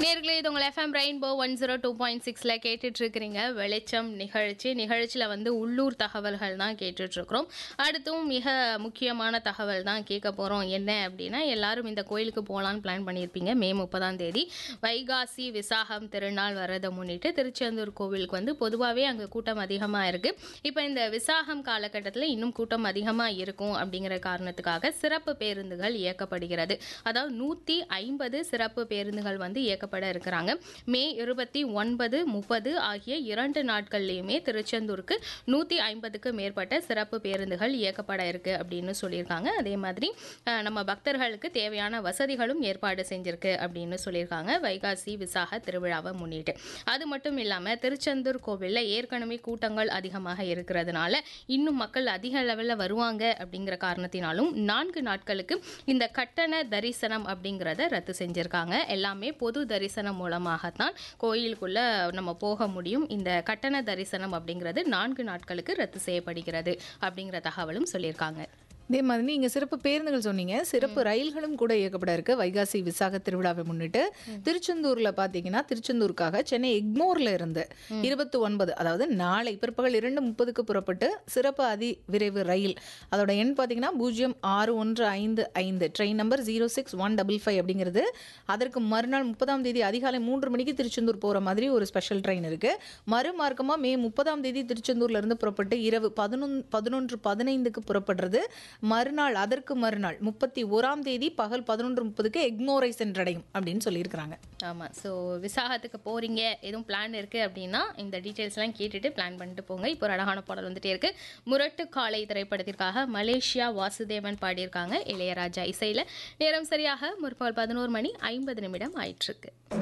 நேர்களே இது உங்கள் FM rainbow one zero two point சிக்ஸில் கேட்டுட்ருக்கிறீங்க வெளிச்சம் நிகழ்ச்சி நிகழ்ச்சியில் வந்து உள்ளூர் தகவல்கள் தான் கேட்டுட்ருக்குறோம் அடுத்தும் மிக முக்கியமான தகவல் தான் கேட்க போகிறோம் என்ன அப்படின்னா எல்லாரும் இந்த கோயிலுக்கு போகலான்னு பிளான் பண்ணியிருப்பீங்க மே முப்பதாம் தேதி வைகாசி விசாகம் திருநாள் வரதை முன்னிட்டு திருச்செந்தூர் கோவிலுக்கு வந்து பொதுவாகவே அங்கே கூட்டம் அதிகமாக இருக்குது இப்போ இந்த விசாகம் காலகட்டத்தில் இன்னும் கூட்டம் அதிகமாக இருக்கும் அப்படிங்கிற காரணத்துக்காக சிறப்பு பேருந்துகள் இயக்கப்படுகிறது அதாவது நூற்றி ஐம்பது சிறப்பு பேருந்துகள் வந்து இயக்கப்பட இருக்கிறாங்க மே இருபத்தி ஒன்பது முப்பது ஆகிய இரண்டு நாட்கள்லையுமே திருச்செந்தூருக்கு நூற்றி ஐம்பதுக்கு மேற்பட்ட சிறப்பு பேருந்துகள் இயக்கப்பட இருக்கு அப்படின்னு சொல்லியிருக்காங்க அதே மாதிரி அஹ், நம்ம பக்தர்களுக்கு தேவையான வசதிகளும் ஏற்பாடு செஞ்சிருக்கு அப்படின்னு சொல்லியிருக்காங்க வைகாசி விசாக திருவிழாவை முன்னிட்டு அது மட்டும் இல்லாமல் திருச்செந்தூர் கோவிலில் ஏற்கனவே கூட்டங்கள் அதிகமாக இருக்கிறதுனால இன்னும் மக்கள் அதிக லெவலில் வருவாங்க அப்படிங்கிற காரணத்தினாலும் நான்கு நாட்களுக்கு இந்த கட்டண தரிசனம் அப்படிங்கிறத ரத்து செஞ்சிருக்காங்க எல்லாமே பொது தரிசனம் மூலமாகத்தான் கோயிலுக்குள்ள நம்ம போக முடியும் இந்த கட்டண தரிசனம் அப்படிங்கிறது நான்கு நாட்களுக்கு ரத்து செய்யப்படுகிறது அப்படிங்கிற தகவலும் சொல்லியிருக்காங்க இதே மாதிரி நீங்க சிறப்பு பேருந்துகள் சொன்னீங்க சிறப்பு ரயில்களும் கூட இயக்கப்பட இருக்கு வைகாசி விசாக திருவிழாவை முன்னிட்டு திருச்செந்தூர்ல பாத்தீங்கன்னா திருச்செந்தூருக்காக சென்னை எக்மோர்ல இருந்து இருபத்தி ஒன்பது அதாவது நாளை பிற்பகல் இரண்டு முப்பதுக்கு புறப்பட்டு சிறப்பு அதி விரைவு ரயில் அதோட எண் பாத்தீங்கன்னா பூஜ்ஜியம் ஆறு ஒன்று ஐந்து ஐந்து train number zero six one double five அப்படிங்கிறது அதற்கு மறுநாள் முப்பதாம் தேதி அதிகாலை மூன்று மணிக்கு திருச்செந்தூர் போற மாதிரி ஒரு ஸ்பெஷல் ட்ரெயின் இருக்கு மறுமார்க்கமா மே முப்பதாம் தேதி திருச்செந்தூர்ல இருந்து புறப்பட்டு இரவு பதினொன்று பதினொன்று பதினைந்துக்கு புறப்படுறது மறுநாள் அதற்கு மறுநாள் முப்பத்தி ஓராம் தேதி பகல் பதினொன்று முப்பதுக்கு எக்மோரை சென்றடையும் அப்படின்னு சொல்லியிருக்கிறாங்க ஆமாம் ஸோ விசாகத்துக்கு போகிறீங்க எதுவும் பிளான் இருக்குது அப்படின்னா இந்த டீட்டெயில்ஸ்லாம் கேட்டுட்டு பிளான் பண்ணிட்டு போங்க இப்போ ஒரு அழகான பாடல் வந்துட்டே இருக்கு முரட்டு காலை திரைப்படத்திற்காக மலேசியா வாசுதேவன் பாடியிருக்காங்க இளையராஜா இசையில் நேரம் சரியாக முற்பகல் பதினோரு மணி ஐம்பது நிமிடம் ஆயிட்டிருக்கு